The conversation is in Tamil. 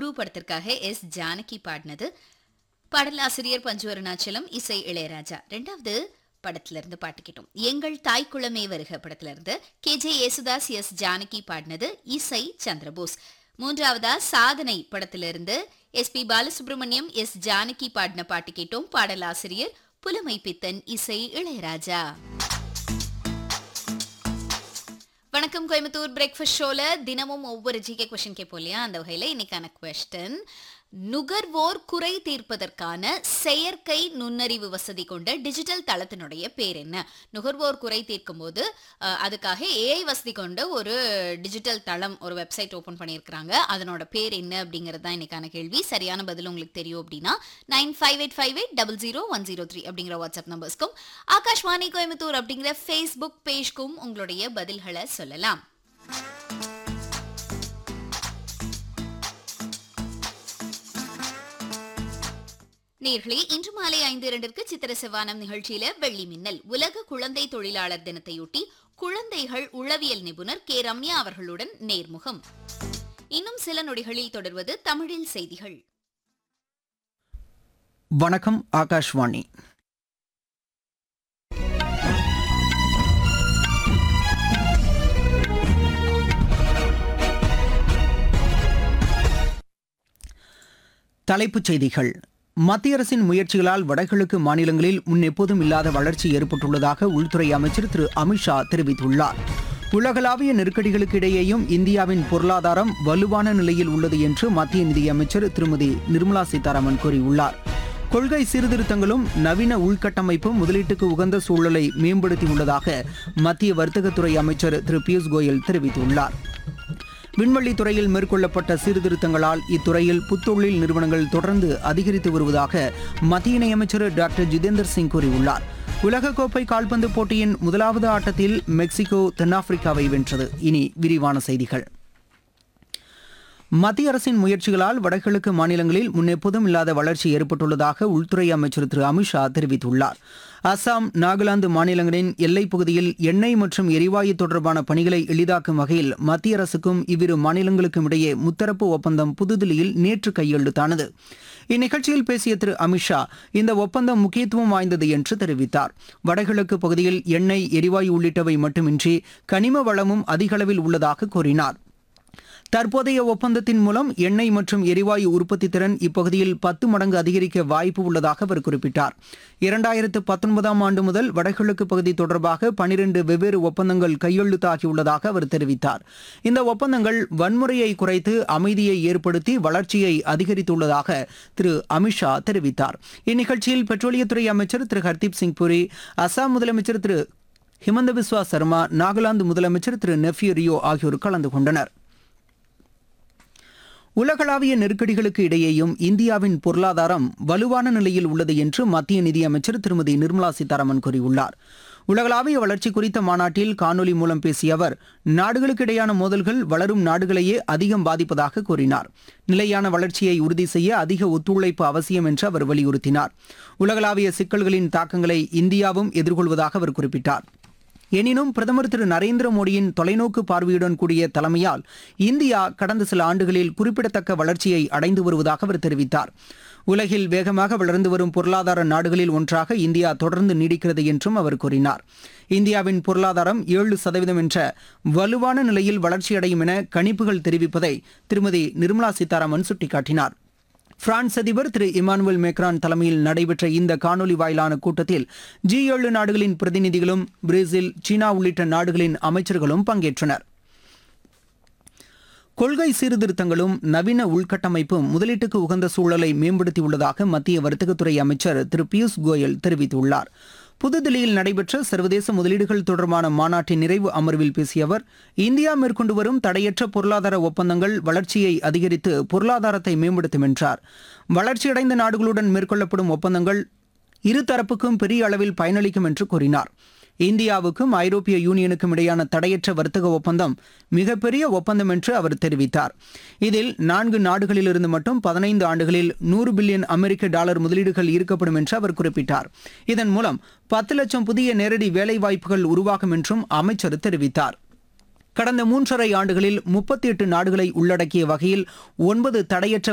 குரு படத்திற்காக எஸ் ஜானகி பாடினது பாடலாசிரியர் பஞ்சு அருணாச்சலம் இசை இளையராஜா ரெண்டாவது படத்துல இருந்து பாட்டு கேட்டோம் எங்கள் தாய்க்குளமே வருக படத்துல இருந்து K J Yesudas S Janaki பாடினது இசை சந்திரபோஸ் மூன்றாவதா சாதனை படத்திலிருந்து S P Balasubrahmanyam S Janaki பாடின பாட்டு கேட்டோம் பாடலாசிரியர் புலமை பித்தன் இசை இளையராஜா வணக்கம் கோயம்புத்தூர் பிரேக்ஃபாஸ்ட் ஷோல தினமும் ஒவ்வொரு ஜிகே கொஸ்டின் கேட்போம் இல்லையா அந்த வகையில இன்னைக்கான கொஸ்டின் நுகர்வோர் குறை தீர்ப்பதற்கான செயற்கை நுண்ணறிவு வசதி கொண்ட டிஜிட்டல் தளத்தினுடைய பேர் என்ன நுகர்வோர் குறை தீர்க்கும் போது அஹ், அதுக்காக ஏஐ வசதி கொண்ட ஒரு டிஜிட்டல் தளம் ஒரு வெப்சைட் ஓபன் பண்ணியிருக்கிறாங்க அதனோட பேர் என்ன அப்படிங்கிறது தான் இன்னைக்கான கேள்வி சரியான பதில் உங்களுக்கு தெரியும் அப்படின்னா nine five eight five eight double zero one zero three அப்படிங்கிற வாட்ஸ்அப் நம்பர்ஸ்க்கும் ஆகாஷ்வாணி கோயம்புத்தூர் அப்படிங்கிற ஃபேஸ்புக் பேஜ்க்கும் உங்களுடைய பதில்களை சொல்லலாம் நேர்களே இன்று மாலை ஐந்து இரண்டிற்கு சித்திர செவ்வானம் நிகழ்ச்சியில வெள்ளி மின்னல் உலக குழந்தை தொழிலாளர் தினத்தையொட்டி குழந்தைகள் உளவியல் நிபுணர் கே ரம்யா அவர்களுடன் நேர்முகம் இன்னும் சில நொடிகளில் தொடர்வது தமிழில் செய்திகள் வணக்கம் ஆகாஷ்வாணி தலைப்புச் செய்திகள் மத்திய அரசின் முயற்சிகளால் வடகிழக்கு மாநிலங்களில் முன்னெப்போதும் இல்லாத வளர்ச்சி ஏற்பட்டுள்ளதாக உள்துறை அமைச்சர் திரு அமித்ஷா தெரிவித்துள்ளார் உலகளாவிய நெருக்கடிகளுக்கு இடையேயும் இந்தியாவின் பொருளாதாரம் வலுவான நிலையில் உள்ளது என்று மத்திய நிதியமைச்சர் திருமதி நிர்மலா சீதாராமன் கூறியுள்ளார் கொள்கை சீர்திருத்தங்களும் நவீன உள்கட்டமைப்பும் முதலீட்டுக்கு உகந்த சூழலை மேம்படுத்தியுள்ளதாக மத்திய வர்த்தகத்துறை அமைச்சர் திரு பியூஷ் கோயல் தெரிவித்துள்ளார் விண்வெளி துறையில் மேற்கொள்ளப்பட்ட சீர்திருத்தங்களால் இத்துறையில் புத்தொழில் நிறுவனங்கள் தொடர்ந்து அதிகரித்து வருவதாக மத்திய இணையமைச்சர் டாக்டர் ஜிதேந்தர் சிங் கூறியுள்ளார் உலகக்கோப்பை கால்பந்து போட்டியின் முதலாவது ஆட்டத்தில் மெக்சிகோ தென்னாப்பிரிக்காவை வென்றது இனி விரிவான செய்திகள் மத்திய அரசின் முயற்சிகளால் வடகிழக்கு மாநிலங்களில் முன்னெப்போதும் இல்லாத வளர்ச்சி ஏற்பட்டுள்ளதாக உள்துறை அமைச்சர் திரு அமித்ஷா தெரிவித்துள்ளார் அசாம் நாகாலாந்து மாநிலங்களின் எல்லைப் பகுதியில் எண்ணெய் மற்றும் எரிவாயு தொடர்பான பணிகளை எளிதாக்கும் வகையில் மத்திய அரசுக்கும் இவ்விரு மாநிலங்களுக்கும் இடையே முத்தரப்பு ஒப்பந்தம் புதுதில்லியில் நேற்று கையெழுத்தானது இந்நிகழ்ச்சியில் பேசிய திரு அமித்ஷா இந்த ஒப்பந்தம் முக்கியத்துவம் வாய்ந்தது என்று தெரிவித்தார் வடகிழக்கு பகுதியில் எண்ணெய் எரிவாயு உள்ளிட்டவை மட்டுமின்றி கனிம வளமும் அதிக அளவில் உள்ளதாக கூறினார் தற்போதைய ஒப்பந்தத்தின் மூலம் எண்ணெய் மற்றும் எரிவாயு உற்பத்தி திறன் இப்பகுதியில் பத்து மடங்கு அதிகரிக்க வாய்ப்பு உள்ளதாக அவர் குறிப்பிட்டார் இரண்டாயிரத்து பத்தொன்பதாம் ஆண்டு முதல் வடகிழக்கு பகுதி தொடர்பாக பனிரெண்டு வெவ்வேறு ஒப்பந்தங்கள் கையெழுத்தாகியுள்ளதாக அவர் தெரிவித்தார் இந்த ஒப்பந்தங்கள் வன்முறையை குறைத்து அமைதியை ஏற்படுத்தி வளர்ச்சியை அதிகரித்துள்ளதாக திரு அமித்ஷா தெரிவித்தார் இந்நிகழ்ச்சியில் பெட்ரோலியத்துறை அமைச்சர் திரு ஹர்தீப் சிங் புரி அசாம் முதலமைச்சர் திரு ஹிமந்த பிஸ்வா சர்மா நாகாலாந்து முதலமைச்சர் திரு நெஃப்யூ ரியோ ஆகியோர் கலந்து கொண்டனர் உலகளாவிய நெருக்கடிகளுக்கு இடையேயும் இந்தியாவின் பொருளாதாரம் வலுவான நிலையில் உள்ளது என்று மத்திய நிதியமைச்சர் திருமதி நிர்மலா சீதாராமன் கூறியுள்ளார் உலகளாவிய வளர்ச்சி குறித்த மாநாட்டில் காணொலி மூலம் பேசிய அவர் நாடுகளுக்கு இடையான மோதல்கள் வளரும் நாடுகளையே அதிகம் பாதிப்பதாக கூறினார் நிலையான வளர்ச்சியை உறுதி செய்ய அதிக ஒத்துழைப்பு அவசியம் என்று அவர் வலியுறுத்தினார் உலகளாவிய சிக்கல்களின் தாக்கங்களை இந்தியாவும் எதிர்கொள்வதாக அவர் குறிப்பிட்டார் எனினும் பிரதமர் திரு நரேந்திர மோடியின் தொலைநோக்கு பார்வையுடன் கூடிய தலைமையால் இந்தியா கடந்த சில ஆண்டுகளில் குறிப்பிடத்தக்க வளர்ச்சியை அடைந்து வருவதாக அவர் தெரிவித்தார் உலகில் வேகமாக வளர்ந்து வரும் பொருளாதார நாடுகளில் ஒன்றாக இந்தியா தொடர்ந்து நீடிக்கிறது என்றும் அவர் கூறினார் இந்தியாவின் பொருளாதாரம் ஏழு சதவீதம் என்ற வலுவான நிலையில் வளர்ச்சியடையும் என கணிப்புகள் தெரிவிப்பதை திருமதி நிர்மலா சீதாராமன் சுட்டிக்காட்டினார் பிரான்ஸ் அதிபர் திரு இமானுவேல் மேக்ரான் தலைமையில் நடைபெற்ற இந்த காணொலி வாயிலான கூட்டத்தில் ஜி ஏழு நாடுகளின் பிரதிநிதிகளும் பிரேசில் சீனா உள்ளிட்ட நாடுகளின் அமைச்சர்களும் பங்கேற்றனர் கொள்கை சீர்திருத்தங்களும் நவீன உள்கட்டமைப்பும் முதலீட்டுக்கு உகந்த சூழலை மேம்படுத்தியுள்ளதாக மத்திய வர்த்தகத்துறை அமைச்சர் திரு பியூஷ் கோயல் தெரிவித்துள்ளார் புதுதில்லியில் நடைபெற்ற சர்வதேச முதலீடுகள் தொடர்பான மாநாட்டின் நிறைவு அமர்வில் பேசிய அவர் இந்தியா மேற்கொண்டு வரும் தடையற்ற பொருளாதார ஒப்பந்தங்கள் வளர்ச்சியை அதிகரித்து பொருளாதாரத்தை மேம்படுத்தும் என்றார் வளர்ச்சியடைந்த நாடுகளுடன் மேற்கொள்ளப்படும் ஒப்பந்தங்கள் இருதரப்புக்கும் பெரிய அளவில் பயனளிக்கும் என்று கூறினார் இந்தியாவுக்கும் ஐரோப்பிய யூனியனுக்கும் இடையான தடையற்ற வர்த்தக ஒப்பந்தம் மிகப்பெரிய ஒப்பந்தம் என்று அவர் தெரிவித்தார் இதில் நான்கு நாடுகளிலிருந்து மட்டும் பதினைந்து ஆண்டுகளில் நூறு பில்லியன் அமெரிக்க டாலர் முதலீடுகள் ஈர்க்கப்படும் என்று அவர் குறிப்பிட்டார் இதன் மூலம் பத்து லட்சம் புதிய நேரடி வேலைவாய்ப்புகள் உருவாகும் என்றும் அமைச்சர் தெரிவித்தார் கடந்த மூன்றரை ஆண்டுகளில் முப்பத்தி எட்டு நாடுகளை உள்ளடக்கிய வகையில் ஒன்பது தடையற்ற